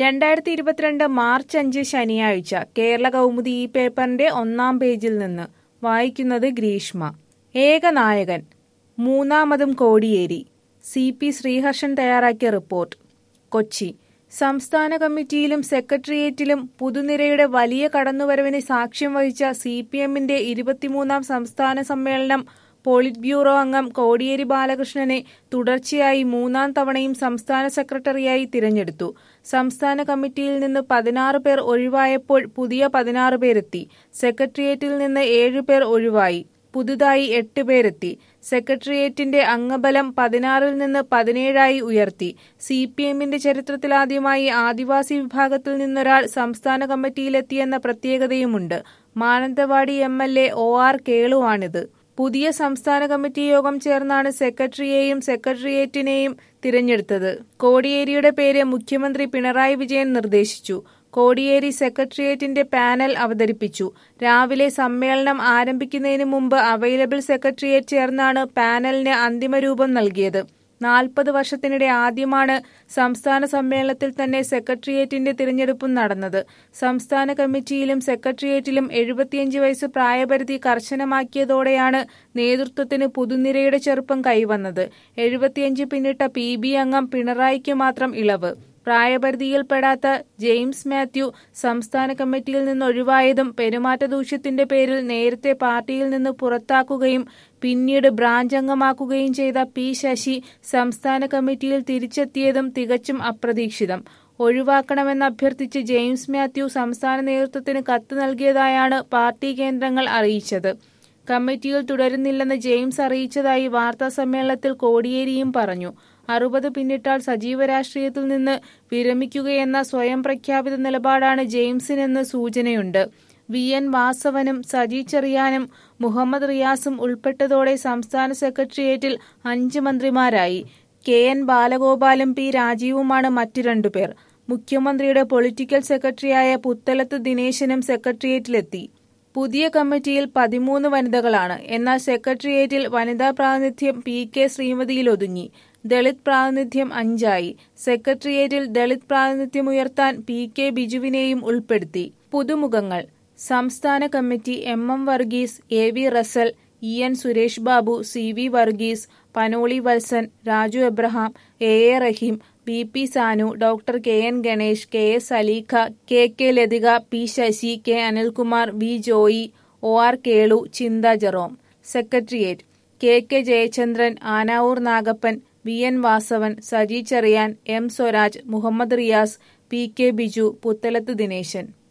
രണ്ടായിരത്തി ഇരുപത്തിരണ്ട് മാർച്ച് അഞ്ച് ശനിയാഴ്ച കേരള കൗമുദി ഈ പേപ്പറിന്റെ ഒന്നാം പേജിൽ നിന്ന് വായിക്കുന്നത് ഗ്രീഷ്മ ഏകനായകൻ മൂന്നാമതും കോടിയേരി സി പി ശ്രീഹർഷൻ തയ്യാറാക്കിയ റിപ്പോർട്ട് കൊച്ചി സംസ്ഥാന കമ്മിറ്റിയിലും സെക്രട്ടേറിയറ്റിലും പുതുനിരയുടെ വലിയ കടന്നുവരവിന് സാക്ഷ്യം വഹിച്ച സി പി എമ്മിന്റെ ഇരുപത്തിമൂന്നാം സംസ്ഥാന സമ്മേളനം പോളിറ്റ് ബ്യൂറോ അംഗം കോടിയേരി ബാലകൃഷ്ണനെ തുടർച്ചയായി മൂന്നാം തവണയും സംസ്ഥാന സെക്രട്ടറിയായി തിരഞ്ഞെടുത്തു സംസ്ഥാന കമ്മിറ്റിയിൽ നിന്ന് പതിനാറ് പേർ ഒഴിവായപ്പോൾ പുതിയ പതിനാറ് പേരെത്തി സെക്രട്ടേറിയറ്റിൽ നിന്ന് ഏഴുപേർ ഒഴിവായി പുതുതായി എട്ട് പേരെത്തി സെക്രട്ടേറിയറ്റിന്റെ അംഗബലം പതിനാറിൽ നിന്ന് പതിനേഴായി ഉയർത്തി സി പി എമ്മിന്റെ ചരിത്രത്തിലാദ്യമായി ആദിവാസി വിഭാഗത്തിൽ നിന്നൊരാൾ സംസ്ഥാന കമ്മിറ്റിയിലെത്തിയെന്ന പ്രത്യേകതയുമുണ്ട് Mananthavady M L A O R കേളുവാണിത് പുതിയ സംസ്ഥാന കമ്മിറ്റി യോഗം ചേർന്നാണ് സെക്രട്ടറിയെയും സെക്രട്ടേറിയറ്റിനെയും തിരഞ്ഞെടുത്തത് കോടിയേരിയുടെ പേര് മുഖ്യമന്ത്രി പിണറായി വിജയൻ നിർദ്ദേശിച്ചു കോടിയേരി സെക്രട്ടേറിയറ്റിന്റെ പാനൽ അവതരിപ്പിച്ചു രാവിലെ സമ്മേളനം ആരംഭിക്കുന്നതിന് മുമ്പ് അവൈലബിൾ സെക്രട്ടേറിയറ്റ് ചേർന്നാണ് പാനലിന് അന്തിമരൂപം നൽകിയത് നാൽപ്പത് വർഷത്തിനിടെ ആദ്യമാണ് സംസ്ഥാന സമ്മേളനത്തിൽ തന്നെ സെക്രട്ടേറിയറ്റിന്റെ തിരഞ്ഞെടുപ്പും നടന്നത് സംസ്ഥാന കമ്മിറ്റിയിലും സെക്രട്ടേറിയറ്റിലും എഴുപത്തിയഞ്ച് വയസ്സ് പ്രായപരിധി കർശനമാക്കിയതോടെയാണ് നേതൃത്വത്തിന് പുതുനിരയുടെ ചെറുപ്പം കൈവന്നത് എഴുപത്തിയഞ്ച് പിന്നിട്ട പി ബി അംഗം പിണറായിക്ക് മാത്രം ഇളവ് പ്രായപരിധിയിൽപ്പെടാത്ത ജെയിംസ് മാത്യു സംസ്ഥാന കമ്മിറ്റിയിൽ നിന്ന് ഒഴിവായതും പെരുമാറ്റ ദൂഷ്യത്തിന്റെ പേരിൽ നേരത്തെ പാർട്ടിയിൽ നിന്ന് പുറത്താക്കുകയും പിന്നീട് ബ്രാഞ്ച് അംഗമാക്കുകയും ചെയ്ത പി ശശി സംസ്ഥാന കമ്മിറ്റിയിൽ തിരിച്ചെത്തിയതും തികച്ചും അപ്രതീക്ഷിതം ഒഴിവാക്കണമെന്ന് അഭ്യർത്ഥിച്ച് ജെയിംസ് മാത്യു സംസ്ഥാന നേതൃത്വത്തിന് കത്ത് നൽകിയതായാണ് പാർട്ടി കേന്ദ്രങ്ങൾ അറിയിച്ചത് കമ്മിറ്റിയിൽ തുടരുന്നില്ലെന്ന് ജെയിംസ് അറിയിച്ചതായി വാർത്താ സമ്മേളനത്തിൽ കോടിയേരിയും പറഞ്ഞു അറുപത് പിന്നിട്ടാൽ സജീവ രാഷ്ട്രീയത്തിൽ നിന്ന് വിരമിക്കുകയെന്ന സ്വയം പ്രഖ്യാപിത നിലപാടാണ് ജെയിംസിനെന്ന് സൂചനയുണ്ട് വി എൻ വാസവനും സജി ചെറിയാനും മുഹമ്മദ് റിയാസും ഉൾപ്പെട്ടതോടെ സംസ്ഥാന സെക്രട്ടേറിയറ്റിൽ അഞ്ച് മന്ത്രിമാരായി കെ എൻ ബാലഗോപാലും പി രാജീവുമാണ് മറ്റു രണ്ടുപേർ മുഖ്യമന്ത്രിയുടെ പൊളിറ്റിക്കൽ സെക്രട്ടറിയായ പുത്തലത്ത് ദിനേശനും സെക്രട്ടേറിയറ്റിലെത്തി പുതിയ കമ്മിറ്റിയിൽ പതിമൂന്ന് വനിതകളാണ് എന്നാൽ സെക്രട്ടേറിയറ്റിൽ വനിതാ പ്രാതിനിധ്യം പി കെ ശ്രീമതിയിൽ ഒതുങ്ങി ദളിത് പ്രാതിനിധ്യം അഞ്ചായി സെക്രട്ടേറിയറ്റിൽ ദളിത് പ്രാതിനിധ്യം ഉയർത്താൻ പി കെ ബിജുവിനെയും ഉൾപ്പെടുത്തി പുതുമുഖങ്ങൾ സംസ്ഥാന കമ്മിറ്റി M M Varghese A V Russel E N Suresh Babu C V Varghese Panoli Valsan Raju Abraham A A Rahim P P Sanu doctor K N Ganesh K S Aleekha K K Lathika P Sasi K Anilkumar V Joy O R Kelu Chintha Jerome secretariat K K Jayachandran Anavoor Nagappan V N Vasavan Saji Cheriyan M Swaraj Muhammad Riyas P K Biju Puthalath Dineshan